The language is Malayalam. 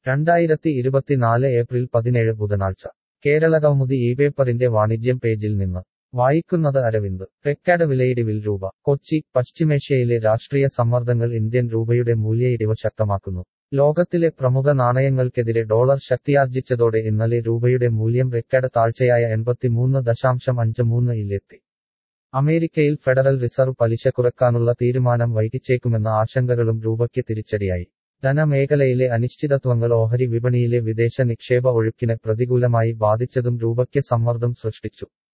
രണ്ടായിരത്തി ഇരുപത്തിനാല് ഏപ്രിൽ പതിനേഴ് ബുധനാഴ്ച കേരളകൗമുദി ഈ പേപ്പറിന്റെ വാണിജ്യം പേജിൽ നിന്ന് വായിക്കുന്നത് അരവിന്ദ് റെക്കാർഡ് വിലയിടിവിൽ രൂപ കൊച്ചി പശ്ചിമേഷ്യയിലെ രാഷ്ട്രീയ സമ്മർദ്ദങ്ങൾ ഇന്ത്യൻ രൂപയുടെ മൂല്യയിടിവ് ശക്തമാക്കുന്നു ലോകത്തിലെ പ്രമുഖ നാണയങ്ങൾക്കെതിരെ ഡോളർ ശക്തിയാർജിച്ചതോടെ ഇന്നലെ രൂപയുടെ മൂല്യം റെക്കാർഡ് താഴ്ചയായ എൺപത്തിമൂന്ന് ദശാംശം അഞ്ച് മൂന്ന് ഇല്ലെത്തി അമേരിക്കയിൽ ഫെഡറൽ റിസർവ് പലിശ കുറയ്ക്കാനുള്ള തീരുമാനം വൈകിച്ചേക്കുമെന്ന ആശങ്കകളും രൂപയ്ക്ക് തിരിച്ചടിയായി ധനമേഖലയിലെ അനിശ്ചിതത്വങ്ങൾ ഓഹരി വിപണിയിലെ വിദേശ നിക്ഷേപ ഒഴുക്കിനെ പ്രതികൂലമായി ബാധിച്ചതും രൂപയ്ക്ക് സമ്മർദ്ദം സൃഷ്ടിച്ചു